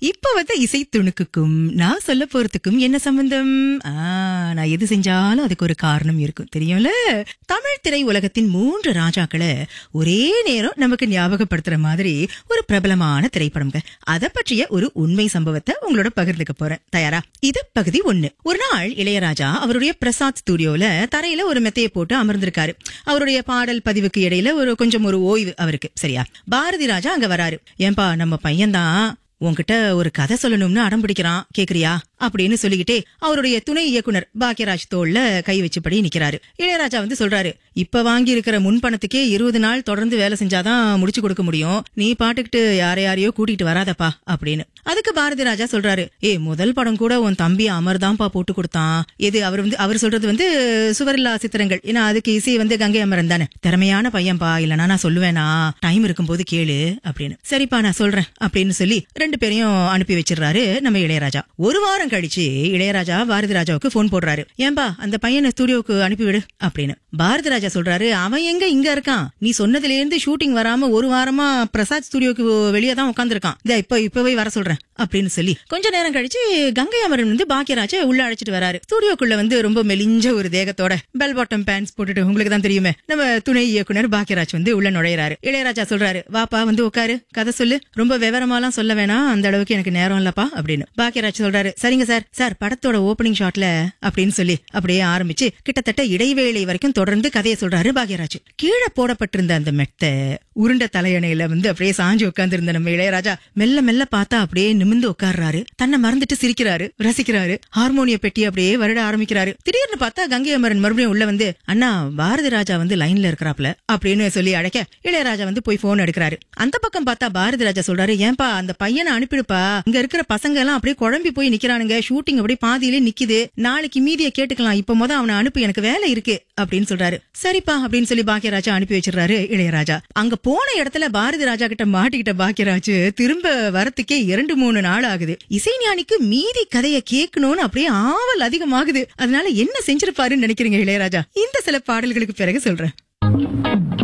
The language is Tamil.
இப்ப வந்த இசை துணுக்குக்கும் நான் சொல்ல போறதுக்கும் என்ன சம்பந்தம் ஆ, நான் எது செஞ்சாலும் அதுக்கு ஒரு காரணம் இருக்கும் தெரியும்ல தமிழ் திரை உலகத்தின் மூன்று ராஜாக்களை ஒரே நேரம் நமக்கு ஞாபகப்படுத்துற மாதிரி ஒரு பிரபலமான திரைப்படம்ங்க அத பற்றிய ஒரு உண்மை சம்பவத்தை உங்களோட பகிர்ந்துக்க போறேன் தயாரா இது பகுதி ஒண்ணு ஒரு நாள் இளையராஜா அவருடைய பிரசாத் ஸ்டுடியோல தரையில ஒரு மெத்தையை போட்டு அமர்ந்திருக்காரு அவருடைய பாடல் பதிவுக்கு இடையில ஒரு கொஞ்சம் ஒரு ஓய்வு அவருக்கு சரியா பாரதி ராஜா அங்க வராரு ஏன்பா நம்ம பையன்தான் உன்கிட்ட ஒரு கதை சொல்லணும்னு அடம் பிடிக்கிறான் கேக்குறியா அப்படின்னு சொல்லிக்கிட்டே அவருடைய துணை இயக்குனர் பாக்யராஜ் தோல்ல கை வச்சுப்படி நிக்கிறாரு இளையராஜா வந்து சொல்றாரு இப்ப வாங்கி இருக்கிற முன்பணத்துக்கே இருபது நாள் தொடர்ந்து வேலை செஞ்சாதான் முடிச்சு கொடுக்க முடியும் நீ பாட்டுக்கிட்டு யார யாரையோ கூட்டிட்டு வராதப்பா அப்படின்னு அதுக்கு பாரதி ராஜா சொல்றாரு ஏ முதல் படம் கூட உன் தம்பி அமர் தான்ப்பா போட்டு கொடுத்தான் எது அவர் வந்து அவர் சொல்றது வந்து சுவரில்லா சித்திரங்கள் ஏன்னா அதுக்கு இசை வந்து கங்கை அமரன் தானே திறமையான பையன்பா இல்லனா நான் சொல்லுவேனா டைம் இருக்கும்போது கேளு அப்படின்னு சரிப்பா நான் சொல்றேன் அப்படின்னு சொல்லி ரெண்டு பேரையும் அனுப்பி வச்சிடுறாரு நம்ம இளையராஜா ஒரு வாரம் கழிச்சு இளையராஜா பாரதி ராஜாவுக்கு போன் போடுறாரு ஏன்பா அந்த பையனை ஸ்டுடியோக்கு அனுப்பிவிடு அப்படின்னு பாரதி ராஜா சொல்றாரு அவன் எங்க இங்க இருக்கான் நீ சொன்னதுல இருந்து ஷூட்டிங் வராம ஒரு வாரமா பிரசாத் ஸ்டுடியோக்கு வெளியே தான் உட்காந்துருக்கான் இதோ இப்ப இப்பவே வர சொல்றேன் அப்படின்னு சொல்லி கொஞ்ச நேரம் கழிச்சு கங்கை அமரன் வந்து பாக்கியராஜ உள்ள அழைச்சிட்டு வராரு ஸ்டுடியோக்குள்ள வந்து ரொம்ப மெலிஞ்ச ஒரு தேகத்தோட பெல் பாட்டம் பேண்ட்ஸ் போட்டுட்டு உங்களுக்கு தான் தெரியுமே நம்ம துணை இயக்குனர் பாக்கியராஜ் வந்து உள்ள நுழையிறாரு இளையராஜா சொல்றாரு வாப்பா வந்து உட்காரு கதை சொல்லு ரொம்ப விவரமாலாம் சொல்ல வேணாம் அந்த அளவுக்கு எனக்கு நேரம் இல்லப்பா அப்படின்னு பாக்கியராஜ் சொல்றாரு சரிங்க சார் சார் படத்தோட ஓபனிங் ஷாட்ல அப்படின்னு சொல்லி அப்படியே ஆரம்பிச்சு கிட்டத்தட்ட இடைவேளை வரைக்கும் தொடர்ந்து கதையை சொல்றாரு பாக்யராஜ் கீழே போடப்பட்டிருந்த அந்த மெத்த உருண்ட தலையணையில வந்து அப்படியே சாஞ்சு உட்கார்ந்து இருந்த நம்ம இளையராஜா மெல்ல மெல்ல பார்த்தா அப்படியே நிமிந்து உட்கார்றாரு தன்னை மறந்துட்டு சிரிக்கிறாரு ரசிக்கிறாரு ஹார்மோனிய பெட்டி அப்படியே வருட ஆரம்பிக்கிறாரு திடீர்னு பார்த்தா கங்கை அமரன் மறுபடியும் உள்ள வந்து அண்ணா பாரதி ராஜா வந்து லைன்ல இருக்கிறாப்ல அப்படின்னு சொல்லி அழைக்க இளையராஜா வந்து போய் போன் எடுக்கிறாரு அந்த பக்கம் பார்த்தா பாரதி ராஜா சொல்றாரு ஏன்பா அந்த பையனை அனுப்பிடுப்பா இங்க இருக்கிற பசங்க எல்லாம் அப்படியே குழம்பி போய் நிக்கிறானுங்க ஷூட்டிங் அப்படியே பாதியிலே நிக்குது நாளைக்கு மீதியை கேட்டுக்கலாம் இப்ப முத அவனை அனுப்பி எனக்கு வேலை இருக்கு அப்படின்னு சொல்றாரு சரிப்பா அப்படின்னு சொல்லி பாக்கியராஜா அனுப்பி வச்சிடுறாரு இளையராஜா அங்க போன இடத்துல பாரதி ராஜா கிட்ட மாட்டிக்கிட்ட பாக்கியராஜ் திரும்ப வரத்துக்கே இரண்டு மூணு நாள் ஆகுது இசைஞானிக்கு மீதி கதையை கேட்கணும்னு அப்படியே ஆவல் அதிகமாகுது அதனால என்ன செஞ்சிருப்பாருன்னு நினைக்கிறீங்க இளையராஜா இந்த சில பாடல்களுக்கு பிறகு சொல்றேன்